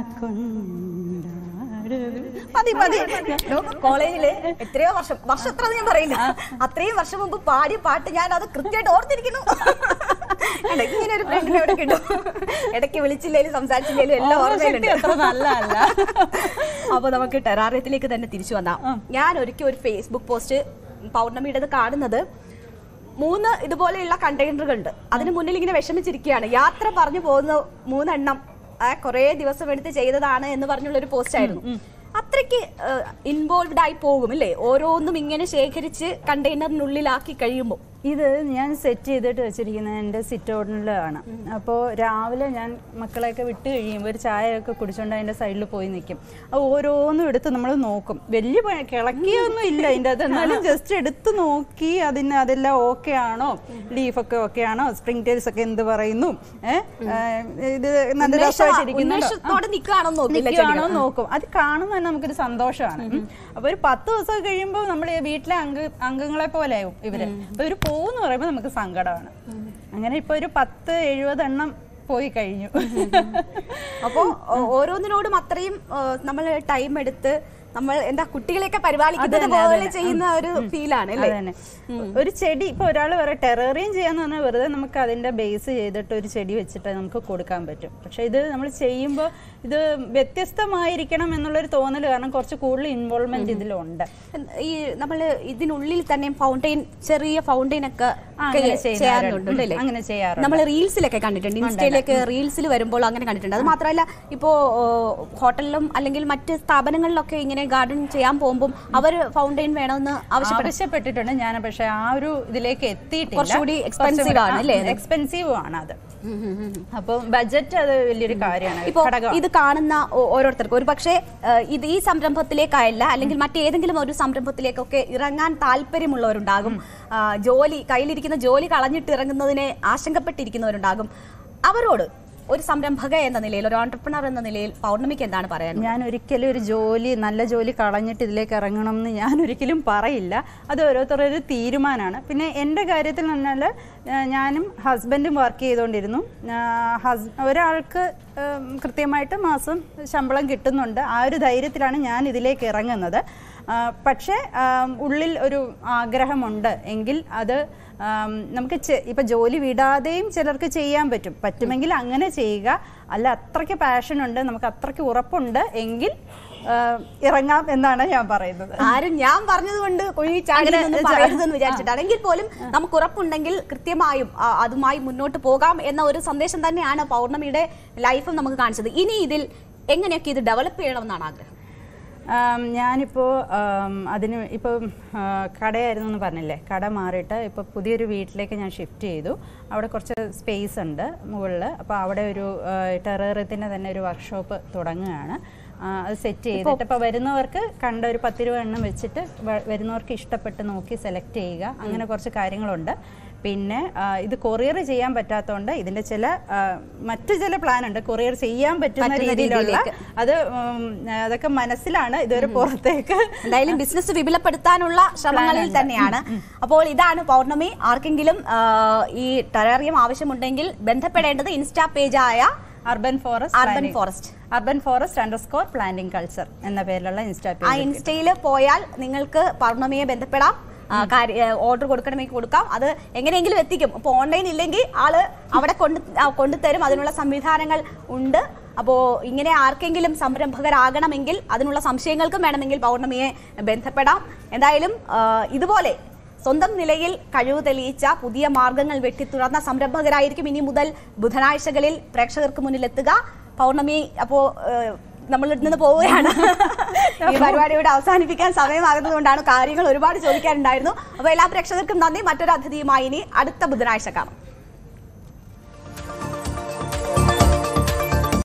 കൊണ്ടാടരുത് മതി മതി കോളേജില് എത്രയോ വർഷം വർഷം എത്ര ഞാൻ പറയില്ല അത്രയും വർഷം മുമ്പ് പാടിയ പാട്ട് ഞാൻ അത് കൃത്യമായിട്ട് ഓർത്തിരിക്കുന്നു കണ്ടോ, ഇങ്ങനെ ഒരു ഫ്രണ്ടിനെ ഇവിടെ കിട്ടും ഇടയ്ക്ക് വിളിച്ചില്ലേലും സംസാരിച്ചില്ലേലും എല്ലാം ഓർമ്മശക്തി ഓർമ്മയിലുണ്ട് അത്ര നല്ലതല്ല അപ്പൊ നമുക്ക് ടെറാറിയത്തിലേക്ക് തന്നെ തിരിച്ചു വന്നാം ഞാൻ ഒരിക്കൽ ഒരു ഫേസ്ബുക്ക് പോസ്റ്റ് പൗർണമിയുടേത് കാണുന്നത് മൂന്ന് ഇതുപോലെയുള്ള കണ്ടെയ്നറുകൾ ഉണ്ട് അതിന് മുന്നിൽ ഇങ്ങനെ വിഷമിച്ചിരിക്കുകയാണ് യാത്ര പറഞ്ഞു പോകുന്ന മൂന്നെണ്ണം കുറെ ദിവസം എടുത്ത് ചെയ്തതാണ് എന്ന് പറഞ്ഞുള്ള ഒരു പോസ്റ്റ് ആയിരുന്നു അത്രയ്ക്ക് ഇൻവോൾവ്ഡ് ആയി പോകും അല്ലേ ഓരോന്നും ഇങ്ങനെ ശേഖരിച്ച് കണ്ടെയ്നറിനുള്ളിലാക്കി കഴിയുമ്പോൾ ഇത് ഞാൻ സെറ്റ് ചെയ്തിട്ട് വെച്ചിരിക്കുന്നത് എൻ്റെ സിറ്റ് ഔട്ടിലാണ് അപ്പോൾ രാവിലെ ഞാൻ മക്കളെയൊക്കെ വിട്ട് കഴിയുമ്പോൾ ഒരു ചായയൊക്കെ കുടിച്ചുകൊണ്ട് അതിൻ്റെ സൈഡിൽ പോയി നിൽക്കും അപ്പോൾ ഓരോന്നും എടുത്ത് നമ്മൾ നോക്കും വലിയ പ- കിളക്കിയൊന്നും ഇല്ല അതിൻ്റെ അത് എന്നാലും ജസ്റ്റ് എടുത്ത് നോക്കി അതിന് അതെല്ലാം ഓക്കെ ആണോ ലീഫൊക്കെ ഓക്കെ ആണോ സ്പ്രിംഗ് ടൈൽസ് ഒക്കെ എന്ത് പറയുന്നു ഏഹ് ഇത് നല്ല രസമായിട്ടിരിക്കുന്നുണ്ടോ ഉന്മേഷത്തോടെ നിൽക്കുകയാണെന്ന് നോക്കില്ല നിൽക്കുകയാണോ എന്ന് നോക്കും അത് കാണുമ്പോൾ തന്നെ നമുക്കൊരു സന്തോഷമാണ് ഉം. അപ്പൊ ഒരു പത്ത് ദിവസം കഴിയുമ്പോൾ നമ്മൾ വീട്ടിലെ അംഗ അംഗങ്ങളെ പോലെ ആവും ഇവര് അപ്പൊ ഇവര് പോകുന്ന പറയുമ്പോൾ നമുക്ക് സങ്കടമാണ് അങ്ങനെ ഇപ്പൊ ഒരു പത്ത് എഴുപത് എണ്ണം പോയി കഴിഞ്ഞു അപ്പോ ഓ- ഓരോന്നിനോടും അത്രയും നമ്മൾ ടൈം എടുത്ത് നമ്മൾ എന്താ കുട്ടികളെയൊക്കെ പരിപാലിക്കുന്നത് അതന്നെ, പോലെ അതന്നെ. ചെയ്യുന്ന ഒരു ഫീലാണ് അല്ലേ അതന്നെ ഒരു ചെടി ഇപ്പൊ ഒരാൾ വേറെ ടെററിയം ചെയ്യാന്ന് പറഞ്ഞാൽ വെറുതെ നമുക്ക് അതിന്റെ ബേസ് ചെയ്തിട്ട് ഒരു ചെടി വെച്ചിട്ട് നമുക്ക് കൊടുക്കാൻ പറ്റും പക്ഷെ ഇത് നമ്മൾ ചെയ്യുമ്പോൾ ഇത് വ്യത്യസ്തമായിരിക്കണം എന്നുള്ളൊരു തോന്നൽ കാരണം കുറച്ച് കൂടുതൽ ഇൻവോൾവ്മെന്റ് ഇതിലുണ്ട് ഈ നമ്മൾ ഇതിനുള്ളിൽ തന്നെ ഫൗണ്ടെയിൻ ചെറിയ ഫൗണ്ടെയിൻ ഒക്കെ ആ, അങ്ങനെ ചെയ്യുന്നവരുണ്ട്. ചെയ്യാറുണ്ട് ഉം, അല്ലേ അങ്ങനെ ചെയ്യാറുണ്ട്. നമ്മൾ റീൽസിലൊക്കെ കണ്ടിട്ടുണ്ട് ഇൻസ്റ്റയിലൊക്കെ റീൽസിൽ വരുമ്പോൾ അങ്ങനെ കണ്ടിട്ടുണ്ട് അത് മാത്രമല്ല ഇപ്പോ ഓ, ഹോട്ടലിലും അല്ലെങ്കിൽ മറ്റ് സ്ഥാപനങ്ങളിലൊക്കെ ഇങ്ങനെ ഗാർഡൻ ചെയ്യാൻ പോകുമ്പോൾ അവർ ഫൗണ്ടെയിൻ വേണമെന്ന് ആവശ്യപ്പെടും ആവശ്യപ്പെട്ടിട്ടുണ്ട് ഞാൻ പക്ഷെ ആ ഒരു ഇതിലേക്ക് എത്തിയിട്ടില്ല കുറച്ചുകൂടി expensive ആണ് അല്ലേ? എക്സ്പെൻസീവ് ആണ് അത് അപ്പം ബഡ്ജറ്റ് അത് വലിയൊരു കാര്യമാണ് ഇപ്പോ ഘടകം ഇത് കാണുന്ന ഓ- ഓരോരുത്തർക്കും ഒരു പക്ഷേ ഇത് ഈ സംരംഭത്തിലേക്കായല്ല അല്ലെങ്കിൽ മറ്റേതെങ്കിലും ഒരു സംരംഭത്തിലേക്കൊക്കെ ഇറങ്ങാൻ താല്പര്യമുള്ളവരുണ്ടാകും ആ, ജോലി കയ്യിലിരിക്കുന്ന ജോലി കളഞ്ഞിട്ട് ഇറങ്ങുന്നതിനെ ആശങ്കപ്പെട്ടിരിക്കുന്നവരുണ്ടാകും അവരോട് ഒരു സംരംഭക എന്ന നിലയിൽ ഒരു ഓണ്ടർപ്രണർ എന്ന നിലയിൽ പൗർണമിക്ക് എന്താണ് പറയാൻ ഞാൻ ഒരിക്കലും ഒരു ജോലി നല്ല ജോലി കളഞ്ഞിട്ട് ഇതിലേക്ക് ഇറങ്ങണം എന്ന് ഞാൻ ഒരിക്കലും പറയില്ല അത് ഓരോരുത്തരുടെ ഒരു തീരുമാനമാണ് പിന്നെ എൻ്റെ കാര്യത്തിൽ പറഞ്ഞാൽ ഞാനും ഹസ്ബൻഡും വർക്ക് ചെയ്തുകൊണ്ടിരുന്നു ആ, ഹസ് ഒരാൾക്ക് ഉം, കൃത്യമായിട്ട് മാസം ശമ്പളം കിട്ടുന്നുണ്ട് ആ ഒരു ധൈര്യത്തിലാണ് ഞാൻ ഇതിലേക്ക് ഇറങ്ങുന്നത് ആ, പക്ഷേ ആം, ഉള്ളിൽ ഒരു ആഗ്രഹമുണ്ട് എങ്കിൽ അത് ആം, നമുക്ക് ചെ- ഇപ്പൊ ജോലി വിടാതെയും ചിലർക്ക് ചെയ്യാൻ പറ്റും പറ്റുമെങ്കിൽ അങ്ങനെ ചെയ്യുക അല്ല അത്രയ്ക്ക് പാഷൻ ഉണ്ട് നമുക്ക് അത്രയ്ക്ക് ഉറപ്പുണ്ട് എങ്കിൽ ആ, ഇറങ്ങാം എന്നാണ് ഞാൻ പറയുന്നത് ആരും ഞാൻ പറഞ്ഞതുകൊണ്ട് കുഴി ചാടിയെന്നൊന്നും പറയരുതെന്ന് വിചാരിച്ചിട്ടാണ് എങ്കിൽ പോലും നമുക്ക് ഉറപ്പുണ്ടെങ്കിൽ കൃത്യമായും ആ, അതുമായി മുന്നോട്ട് പോകാം എന്ന ഒരു സന്ദേശം തന്നെയാണ് പൗർണമിയുടെ ലൈഫും നമുക്ക് കാണിച്ചത് ഇനി ഇതിൽ എങ്ങനെയൊക്കെ ഇത് ഡെവലപ്പ് ചെയ്യണമെന്നാണ് ആഗ്രഹം ആം, ഞാനിപ്പോൾ ആം, അതിന് ഇപ്പോൾ കടയായിരുന്നു എന്ന് പറഞ്ഞില്ലേ കട മാറിയിട്ട് ഇപ്പോൾ പുതിയൊരു വീട്ടിലേക്ക് ഞാൻ ഷിഫ്റ്റ് ചെയ്തു അവിടെ കുറച്ച് സ്പേസ് ഉണ്ട് മുകളിൽ അപ്പോൾ അവിടെ ഒരു ടെററിയത്തിൻ്റെ തന്നെ ഒരു വർക്ക്ഷോപ്പ് തുടങ്ങുകയാണ് ആ, അത് സെറ്റ് ചെയ്തിട്ട് ഇപ്പോൾ വരുന്നവർക്ക് കണ്ട ഒരു പത്ത് രൂപ എണ്ണം വെച്ചിട്ട് വ- വരുന്നവർക്ക് ഇഷ്ടപ്പെട്ട് നോക്കി സെലക്ട് ചെയ്യുക അങ്ങനെ കുറച്ച് കാര്യങ്ങളുണ്ട് പിന്നെ ആ, ഇത് കൊറിയർ ചെയ്യാൻ പറ്റാത്തതുകൊണ്ട് ഇതിന്റെ ചില ആ, മറ്റു ചില പ്ലാൻ ഉണ്ട് കൊറിയർ ചെയ്യാൻ പറ്റുന്ന പറ്റുന്ന രീതിയിലുള്ള രീതിയിലേക്ക്. അത് ഉം, അതൊക്കെ മനസ്സിലാണ് ഇതൊരു പുറത്തേക്ക് എന്തായാലും ബിസിനസ് വിപുലപ്പെടുത്താനുള്ള ശ്രമങ്ങളിൽ തന്നെയാണ് അപ്പോൾ ഇതാണ് പൗർണമി ആർക്കെങ്കിലും ആ, ഈ ടെററിയം ആവശ്യമുണ്ടെങ്കിൽ ബന്ധപ്പെടേണ്ടത് ഇൻസ്റ്റാ പേജായ urban forest urban forest urban forest underscore planting culture എന്ന പേരിലുള്ള ഇൻസ്റ്റാ ആ ഇൻസ്റ്റയിൽ പോയാൽ നിങ്ങൾക്ക് പൗർണമിയെ ബന്ധപ്പെടാം ഓർഡർ കൊടുക്കണമെങ്കിൽ കൊടുക്കാം അത് എങ്ങനെയെങ്കിലും എത്തിക്കും ഇപ്പോൾ ഓൺലൈൻ ഇല്ലെങ്കിൽ ആള് അവിടെ കൊണ്ട് ആ, കൊണ്ടുതരും അതിനുള്ള സംവിധാനങ്ങൾ ഉണ്ട് അപ്പോൾ ഇങ്ങനെ ആർക്കെങ്കിലും സംരംഭകരാകണമെങ്കിൽ അതിനുള്ള സംശയങ്ങൾക്കും വേണമെങ്കിൽ പൗർണമിയെ ബന്ധപ്പെടാം എന്തായാലും ആ, ഇതുപോലെ സ്വന്തം നിലയിൽ കഴിവ് തെളിയിച്ച പുതിയ മാർഗങ്ങൾ വെട്ടിത്തുറന്ന സംരംഭകരായിരിക്കും ഇനി മുതൽ ബുധനാഴ്ചകളിൽ പ്രേക്ഷകർക്ക് മുന്നിലെത്തുക പൗർണമി അപ്പോ ഏഹ്, നമ്മൾ നിന്ന് പോവുകയാണ് ഈ പരിപാടിയോട് അവസാനിപ്പിക്കാൻ സമയമാകുന്നത് കൊണ്ടാണ് കാര്യങ്ങൾ ഒരുപാട് ചോദിക്കാനുണ്ടായിരുന്നു അപ്പോൾ എല്ലാ പ്രേക്ഷകർക്കും നന്ദി മറ്റൊരു അതിഥിയുമായി ഇനി അടുത്ത ബുധനാഴ്ച കാണാം